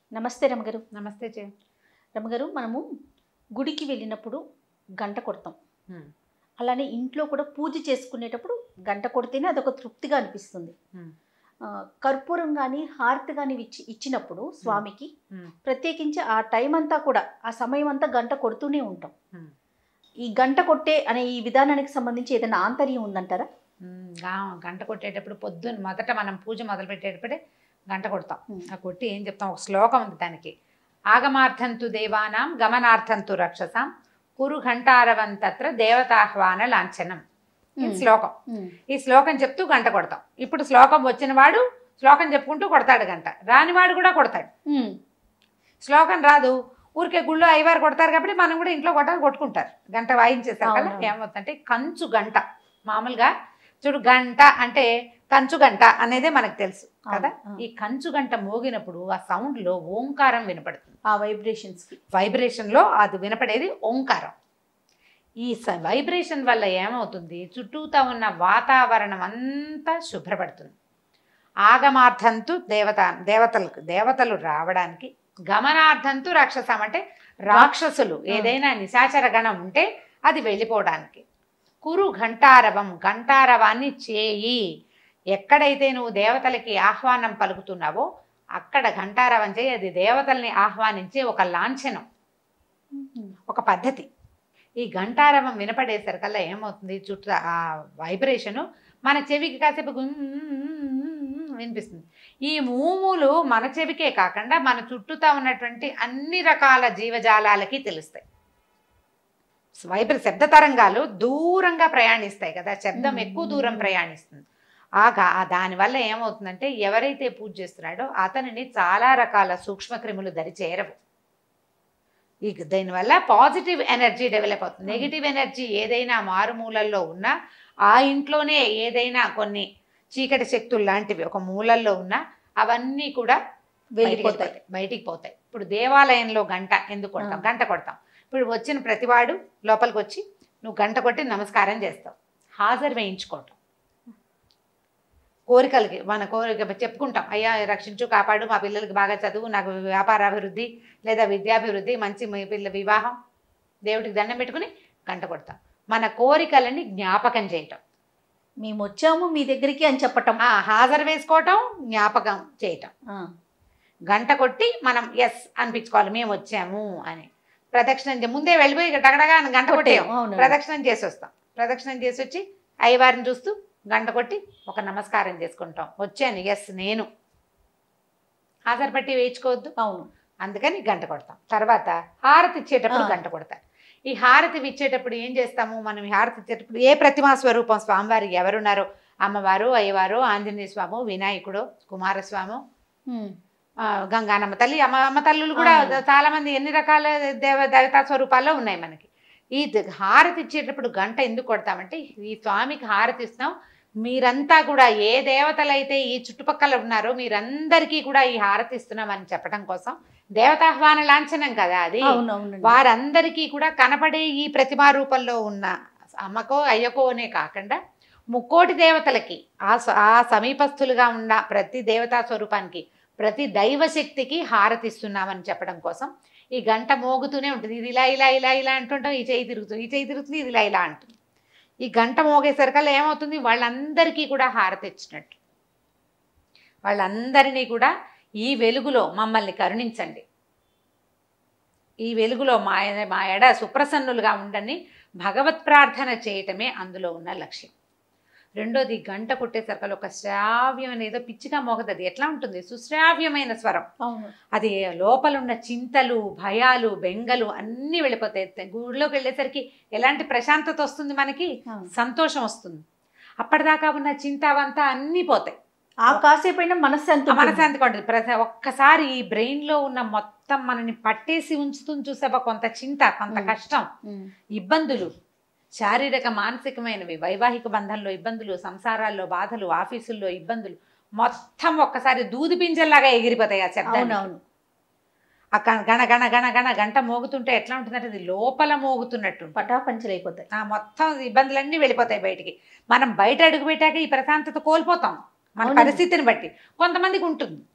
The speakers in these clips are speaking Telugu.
నమస్తే రమగారు నమస్తే చే రమగారు మనము గుడికి వెళ్ళినప్పుడు గంట కొడతాం అలానే ఇంట్లో కూడా పూజ చేసుకునేటప్పుడు గంట కొడితేనే అదొక తృప్తిగా అనిపిస్తుంది Hmm. ఆ, కర్పూరం కానీ హారతి కానీ ఇచ్చి ఇచ్చినప్పుడు స్వామికి Hmm. ప్రత్యేకించి ఆ టైం అంతా కూడా ఆ సమయం అంతా గంట కొడుతూనే ఉంటాం Hmm. ఈ గంట కొట్టే అనే ఈ విధానానికి సంబంధించి ఏదైనా ఆంతర్యం ఉందంటారా గంట కొట్టేటప్పుడు పొద్దున్న మొదట మనం పూజ మొదలు పెట్టేటప్పుడే గంట కొడతాం Hmm. ఆ కొట్టి ఏం చెప్తాం ఒక శ్లోకం ఉంది దానికి ఆగమార్థంతు దేవానాం గమనార్థంతు రక్షసాం కురు ఘంటారవంతత్ర దేవతాహ్వాన లాంఛనం ఇది Hmm. శ్లోకం Hmm. ఈ శ్లోకం చెప్తూ గంట కొడతాం ఇప్పుడు శ్లోకం వచ్చిన వాడు శ్లోకం చెప్పుకుంటూ కొడతాడు గంట రానివాడు కూడా కొడతాడు Hmm. శ్లోకం రాదు ఊరికే గుళ్ళో ఐవారు కొడతారు కాబట్టి మనం కూడా ఇంట్లో కొట్టాలి కొట్టుకుంటారు గంట వాయించేస్తారు కదా అవునవును. ఏమవుతుందంటే కంచు గంట మామూలుగా చూడు గంట అంటే కంచు గంట అనేదే మనకు తెలుసు కదా అవును. ఈ కంచు గంట మోగినప్పుడు ఆ సౌండ్ లో ఓంకారం వినపడుతుంది ఆ వైబ్రేషన్స్ కి వైబ్రేషన్ లో అది వినపడేది ఓంకారం ఈ స- వైబ్రేషన్ వల్ల ఏమవుతుంది చుట్టూతా ఉన్న వాతావరణం అంతా శుభ్రపడుతుంది ఆగమార్థంతు దేవత దేవతలకు దేవతలు రావడానికి గమనార్థంతు రాక్షసం అంటే రాక్షసులు ఏదైనా నిశాచర గణం ఉంటే అది వెళ్ళిపోవడానికి కురు ఘంటారవం ఘంటారవాన్ని చేయి ఎక్కడైతే నువ్వు దేవతలకి ఆహ్వానం పలుకుతున్నావో అక్కడ ఘంటారవం చేయి అది దేవతల్ని ఆహ్వానించే ఒక లాంఛనం ఒక పద్ధతి ఈ ఘంటారవం వినపడేసరికల్లా ఏమవుతుంది చుట్టూ ఆ వైబ్రేషను మన చెవికి కాసేపు గుమ్ వినిపిస్తుంది ఈ మూములు మన చెవికే కాకుండా మన చుట్టూతా ఉన్నటువంటి అన్ని రకాల జీవజాలాలకి తెలుస్తాయి వైబ్ర శబ్ద తరంగాలు దూరంగా ప్రయాణిస్తాయి కదా శబ్దం ఎక్కువ దూరం ప్రయాణిస్తుంది ఆ గా- ఆ దానివల్ల ఏమవుతుందంటే ఎవరైతే పూజ చేస్తున్నాడో అతనిని చాలా రకాల సూక్ష్మక్రిములు దరి చేరవు ఈ దీనివల్ల పాజిటివ్ ఎనర్జీ డెవలప్ అవుతుంది నెగిటివ్ ఎనర్జీ ఏదైనా మారుమూలల్లో ఉన్నా ఆ ఇంట్లోనే ఏదైనా కొన్ని చీకటి శక్తులు లాంటివి ఒక మూలల్లో ఉన్నా అవన్నీ కూడా బయటికి వెళ్ళిపోతాయి వెళ్ళిపోతాయి బయటికి పోతాయి ఇప్పుడు దేవాలయంలో గంట ఎందుకు కొడతాం ఆ. గంట కొడతాం ఇప్పుడు వచ్చిన ప్రతివాడు లోపలికి వచ్చి నువ్వు గంట కొట్టి నమస్కారం చేస్తావు హాజరు వేయించుకోవటం కోరికలకి మన కోరిక చెప్పుకుంటాం అయ్యా రక్షించు కాపాడు మా పిల్లలకి బాగా చదువు నాకు వ్యాపారాభివృద్ధి లేదా విద్యాభివృద్ధి మంచి మీ పిల్ల వివాహం దేవుడికి దండం పెట్టుకుని గంట కొడతాం మన కోరికలని జ్ఞాపకం చేయటం మేము వచ్చాము మీ దగ్గరికి అని చెప్పటం ఆ, హాజరు వేసుకోవటం జ్ఞాపకం చేయటం ఆ. గంట కొట్టి మనం ఎస్ అనిపించుకోవాలి మేము వచ్చాము అని ప్రదక్షిణం చే- ముందే వెళ్ళిపోయి టగడగా అని గంట కొట్టేయం అవును. ప్రదక్షిణం చేసి వస్తాం ప్రదక్షిణం చేసి వచ్చి అయ్యవారిని చూస్తూ గంట కొట్టి ఒక నమస్కారం చేసుకుంటాం వచ్చాను ఎస్ నేను హాజరు పట్టి వేయించుకోవద్దు అవును అందుకని గంట కొడతాం తర్వాత హారతి ఇచ్చేటప్పుడు ఆ. గంట కొడతాం ఈ హారతి ఇచ్చేటప్పుడు ఏం చేస్తాము మనం ఈ హారతి ఇచ్చేటప్పుడు ఏ ప్రతిమా స్వరూపం స్వామివారు ఎవరున్నారో అమ్మవారు అయ్యవారు ఆంజనేయ స్వాము వినాయకుడు కుమారస్వాము Hmm. ఆ, గంగానమ్మ తల్లి అమ్మ అమ్మ తల్లులు కూడా అవును. చాలా మంది ఎన్ని రకాల దేవ దేవతా స్వరూపాల్లో ఉన్నాయి మనకి ఈ ద- హారతి ఇచ్చేటప్పుడు గంట ఎందుకు కొడతామంటే ఈ స్వామికి హారతి ఇస్తున్నాం మీరంతా కూడా ఏ దేవతలైతే ఈ చుట్టుపక్కల ఉన్నారో మీరందరికీ కూడా ఈ హారతి ఇస్తున్నామని చెప్పడం కోసం దేవతాహ్వాన లాంఛనం కదా అది అవును అవునండి. వారందరికీ కూడా కనపడే ఈ ప్రతిమా రూపంలో ఉన్న అమ్మకో అయ్యకో అనే కాకుండా ముక్కోటి దేవతలకి ఆ స- ఆ సమీపస్థులుగా ఉన్న ప్రతి దేవతా స్వరూపానికి ప్రతి దైవ శక్తికి హారతిస్తున్నామని చెప్పడం కోసం ఈ గంట మోగుతూనే ఉంటుంది ఇది ఇలా ఇలా ఇలా ఇలా అంటుంటాం ఈ చేయి తిరుగుతుంది ఈ చేయి తిరుగుతుంది ఇది ఇలా ఇలా అంటుంది ఈ గంట మోగేసరికల్లా ఏమవుతుంది వాళ్ళందరికీ కూడా హారతి ఇచ్చినట్టు వాళ్ళందరినీ కూడా ఈ వెలుగులో మమ్మల్ని కరుణించండి ఈ వెలుగులో మా మా ఎడ సుప్రసన్నులుగా ఉండని భగవత్ ప్రార్థన చేయటమే అందులో ఉన్న లక్ష్యం రెండోది గంట కొట్టేసరికల్ ఒక శ్రావ్యం అనేది పిచ్చిగా మోగదు ఎట్లా ఉంటుంది సుశ్రావ్యమైన స్వరం అవును అది లోపల ఉన్న చింతలు భయాలు బెంగలు అన్నీ వెళ్ళిపోతాయి గుడిలోకి వెళ్ళేసరికి ఎలాంటి ప్రశాంతత వస్తుంది మనకి అవును. సంతోషం వస్తుంది అప్పటిదాకా ఉన్న చింత అవంతా అన్నీ పోతాయి ఆ కాసేపైనా మనశ్శాంతి ఆ ఉంటుంది. మనశాంతి కొంటుంది ప్రతి ఒక్కసారి ఈ బ్రెయిన్ లో ఉన్న మొత్తం మనని పట్టేసి ఉంచుతుంది చూసావా కొంత చింత కొంత మ్. కష్టం Hmm. ఇబ్బందులు శారీరక మానసికమైనవి వైవాహిక బంధంలో ఇబ్బందులు సంసారాల్లో బాధలు ఆఫీసుల్లో ఇబ్బందులు మొత్తం ఒక్కసారి దూది పింజల్లాగా ఎగిరిపోతాయి ఆ శబ్దాన్ని అవునవును ఆ గణ గణ గణ గణ గణ గంట మోగుతుంటే ఎట్లా ఉంటుందంటే అది లోపల మోగుతున్నట్టు ఉంటుంది. పటాపంచలైపోతాయి ఆ మొత్తం ఇబ్బందులన్నీ వెళ్ళిపోతాయి బయటికి మనం బయట అడుగు పెట్టాక ఈ ప్రశాంతత కోల్పోతాం మన అవునండి. పరిస్థితిని బట్టి కొంతమందికి ఉంటుంది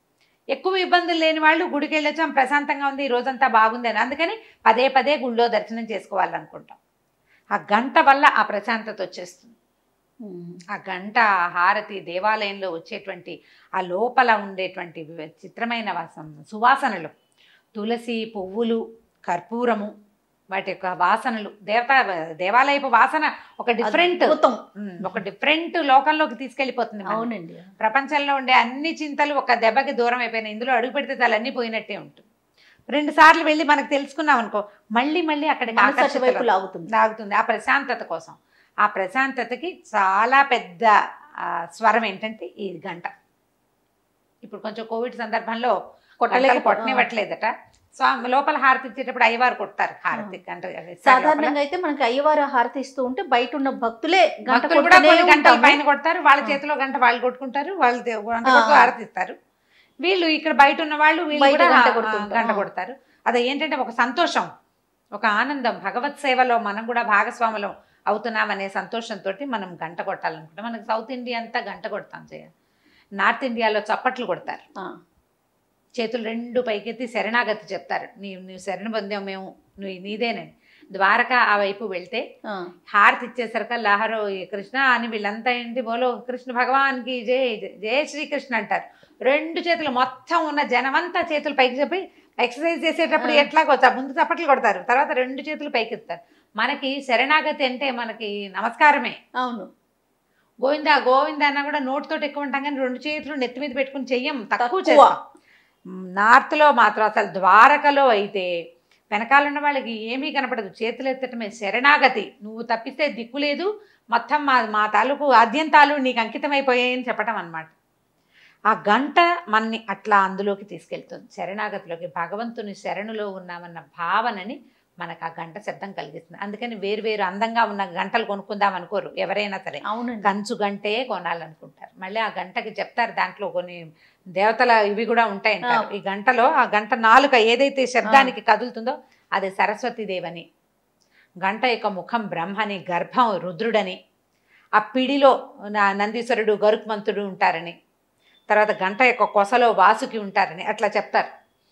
ఎక్కువ ఇబ్బందులు లేని వాళ్ళు గుడికి వెళ్ళొచ్చాం ప్రశాంతంగా ఉంది ఈ రోజంతా బాగుంది అని అందుకని పదే పదే గుళ్ళో దర్శనం చేసుకోవాలనుకుంటాం ఆ గంట వల్ల ఆ ప్రశాంతత వచ్చేస్తుంది ఉమ్. ఆ గంట ఆ హారతి దేవాలయంలో వచ్చేటువంటి ఆ లోపల ఉండేటువంటి వి- చిత్రమైన వాసన సువాసనలు తులసి పువ్వులు కర్పూరము వాటి యొక్క వాసనలు దేవతా దేవాలయపు వాసన ఒక డిఫరెంట్ అద్భుతం ఒక డిఫరెంట్ లోకంలోకి తీసుకెళ్ళిపోతుంది మనల్ని. అవునండి ప్రపంచంలో ఉండే అన్ని చింతలు ఒక దెబ్బకి దూరం అయిపోయినాయి ఇందులో అడుగు పెడితే చాలా అన్నీ పోయినట్టే ఉంటుంది రెండు సార్లు వెళ్ళి మనకు తెలుసుకున్నాం అనుకో మళ్ళీ మళ్ళీ అక్కడికి మనసు ఆకర్షితులం. అటువైపు లాగుతుంది లాగుతుంది ఆ ప్రశాంతత కోసం ఆ ప్రశాంతతకి చాలా పెద్ద ఆ, స్వరం ఏంటంటే ఈ గంట ఇప్పుడు కొంచెం కోవిడ్ సందర్భంలో కొట్టలేక గంటలు కొట్టనివ్వట్లేదట స్వామి లోపల హారతి ఇచ్చేటప్పుడు అయ్యవారు కొడతారు హారతి గంట ఇస్తారు లోపల. సాధారణంగా అయితే మనకి అయ్యవారు హారతి ఇస్తూ ఉంటే బయట ఉన్న భక్తులే గంట భక్తులు కూడా కొడుతూనే కొన్ని గంటల ఉంటాము. పైన కొడతారు వాళ్ళ ఆ. చేతిలో గంట వాళ్ళు కొట్టుకుంటారు వాళ్ళు దే- గంట ఆ. కొడుతూ హారతిస్తారు వీళ్ళు ఇక్కడ బయట ఉన్న వాళ్ళు వీళ్ళు బయట కూడా గంట ఆ, కొడుతుంటారు. గంట ఆ. కొడతారు అది ఏంటంటే ఒక సంతోషం ఒక ఆనందం భగవత్ సేవలో మనం కూడా భాగస్వాములం అవుతున్నాం అనే సంతోషంతో మనం గంట కొట్టాలనుకుంటాం మనకి సౌత్ ఇండియా అంతా గంట కొడతాం చేయ నార్త్ ఇండియాలో చప్పట్లు కొడతారు ఆ, చేతులు రెండు పైకెత్తి శరణాగతి చెప్తారు నీ నువ్వు శరణ పొందావు మేము నువ్వు నీదేనని ద్వారక ఆ వైపు వెళ్తే ఆ, హారతి ఇచ్చేసరికి లహరో ఈ కృష్ణ అని వీళ్ళంతా ఏంటి బోలో కృష్ణ భగవాన్కి జయ జయ శ్రీకృష్ణ అంటారు రెండు చేతులు మొత్తం ఉన్న జనమంతా చేతులు పైకి చెప్పి ఎక్సర్సైజ్ చేసేటప్పుడు ఆ. ఎట్లాగో చ- ముందు చప్పట్లు కొడతారు తర్వాత రెండు చేతులు పైకి ఎత్తారు మనకి శరణాగతి అంటే మనకి నమస్కారమే అవును గోవిందా గోవిందా అన్నా కూడా నోటితోటి ఎక్కువ ఉంటాం కానీ రెండు చేతులు నెత్తి మీద పెట్టుకుని చెయ్యం తక్కువ తక్కువ. చేస్తాం నార్త్లో మాత్రం అసలు ద్వారకలో అయితే వెనకాల ఉన్న వాళ్ళకి ఏమీ కనపడదు చేతులు ఎత్తటమే శరణాగతి నువ్వు తప్పిస్తే దిక్కు లేదు మొత్తం మా మా తాలూకు ఆద్యంతాలు నీకు అంకితమైపోయాయని చెప్పటం అన్నమాట ఆ గంట మనని అట్లా అందులోకి తీసుకెళ్తుంది శరణాగతిలోకి భగవంతుని శరణులో ఉన్నామన్న భావనని మనకు ఆ గంట శబ్దం కలిగిస్తుంది అందుకని వేరు వేరు అందంగా ఉన్న గంటలు కొనుక్కుందాం అనుకోరు ఎవరైనా సరే అవునండి కంచు గంటే కొనాలనుకుంటారు మళ్ళీ ఆ గంటకి చెప్తారు దాంట్లో కొన్ని దేవతల ఇవి కూడా ఉంటాయి అంటారు. ఈ గంటలో ఆ గంట నాలుక ఏదైతే శబ్దానికి కదులుతుందో అది సరస్వతి దేవని గంట యొక్క ముఖం బ్రహ్మని గర్భం రుద్రుడని ఆ పిడిలో నా- నందీశ్వరుడు గరుత్మంతుడు ఉంటారని తర్వాత గంట యొక్క కొసలో వాసుకి ఉంటారని అట్లా చెప్తారు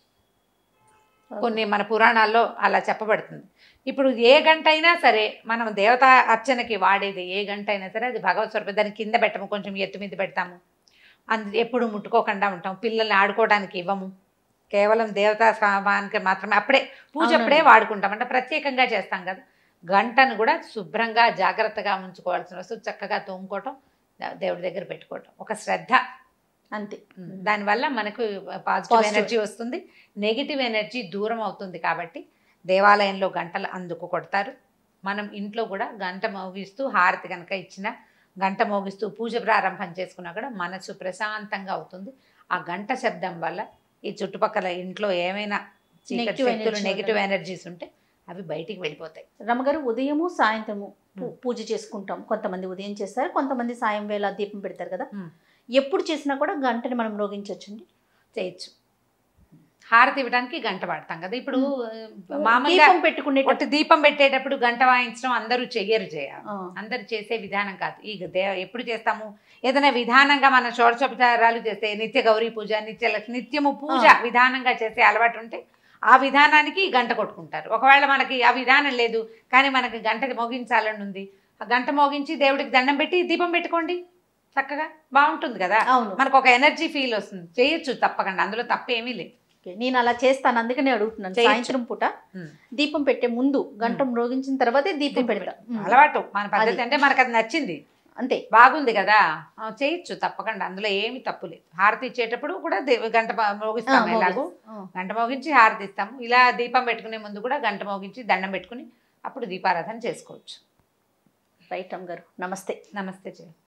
కొన్ని మన పురాణాల్లో అలా చెప్పబడుతుంది ఇప్పుడు ఏ గంట అయినా సరే మనం దేవతా అర్చనకి వాడేది ఏ గంట అయినా సరే అది భగవత్ స్వరూపం దాన్ని కింద పెట్టము కొంచెం ఎత్తు మీద పెడతాము అందు ఎప్పుడు ముట్టుకోకుండా ఉంటాం పిల్లల్ని ఆడుకోవడానికి ఇవ్వము కేవలం దేవతా స్వామానికి మాత్రమే అప్పుడే పూజ అవునండి. అప్పుడే వాడుకుంటాం అంటే ప్రత్యేకంగా చేస్తాం కదా గంటను కూడా శుభ్రంగా జాగ్రత్తగా ఉంచుకోవాల్సిన వస్తువు చక్కగా తోముకోవటం దే- దేవుడి దగ్గర పెట్టుకోవటం ఒక శ్రద్ధ అంతే దానివల్ల మనకు పాజిటివ్ Positive. ఎనర్జీ వస్తుంది నెగిటివ్ ఎనర్జీ దూరం అవుతుంది కాబట్టి దేవాలయంలో గంటలు అందుకు కొడతారు మనం ఇంట్లో కూడా గంట మోగిస్తూ హారతి కనుక ఇచ్చిన గంట మోగిస్తూ పూజ ప్రారంభం చేసుకున్నా కూడా మనసు ప్రశాంతంగా అవుతుంది ఆ గంట శబ్దం వల్ల ఈ చుట్టుపక్కల ఇంట్లో ఏమైనా చీకటి Negative శక్తులు energy నెగిటివ్ ఉండదు. ఎనర్జీస్ ఉంటే అవి బయటికి వెళ్ళిపోతాయి రమగారు ఉదయము సాయంత్రము పూ- మ్. పూజ చేసుకుంటాం కొంతమంది ఉదయం చేస్తారు కొంతమంది సాయం వేళ దీపం పెడతారు కదా మ్. ఎప్పుడు చేసినా కూడా గంటని మనం మ్రోగించవచ్చండి చేయొచ్చు హారతి ఇవ్వడానికి గంట వాడతాం కదా ఇప్పుడు ఆ, మామూలుగా దీపం పెట్టుకునే ఒకటి దీపం పెట్టేటప్పుడు గంట వాయించడం అందరూ చెయ్యరు చేయాలి అందరు చేసే విధానం కాదు ఈ దే ఎప్పుడు చేస్తాము ఏదైనా విధానంగా మన షోడశోపచారాలు చేస్తే నిత్య గౌరీ పూజ నిత్య లక్ష్మి నిత్యము పూజ ఆ. విధానంగా చేసే అలవాటు ఉంటే ఆ విధానానికి గంట కొట్టుకుంటారు ఒకవేళ మనకి ఆ విధానం లేదు కానీ మనకి గంట మోగించాలని ఉంది ఆ గంట మోగించి దేవుడికి దండం పెట్టి దీపం పెట్టుకోండి చక్కగా బాగుంటుంది కదా అవును మనకు ఒక ఎనర్జీ ఫీల్ వస్తుంది చేయొచ్చు తప్పకుండా అందులో తప్పేమీ లేదు ఓకే. నేను అలా చేస్తాను అందుకనే అడుగుతున్నాను చేయొచ్చు. సాయంత్రం పూట ఉమ్. దీపం పెట్టే ముందు గంట మ్రోగించిన తర్వాతే దీపం దీపం పెడతా ఉమ్. అలవాటు మన పద్ధతి అది. అంటే మనకు అది నచ్చింది అంతే బాగుంది కదా ఆ, చేయొచ్చు తప్పకుండా అందులో ఏమి తప్పు లేదు హారతి ఇచ్చేటప్పుడు కూడా దేవ- గంట మో- ఆ, మోగిస్తాం మోగిస్- ఎలాగూ ఆ. గంట మోగించి హారతి ఇస్తాము ఇలా దీపం పెట్టుకునే ముందు కూడా గంట మోగించి దండం పెట్టుకుని అప్పుడు దీపారాధన చేసుకోవచ్చు రైట్ రమ్ గారు నమస్తే నమస్తే జయ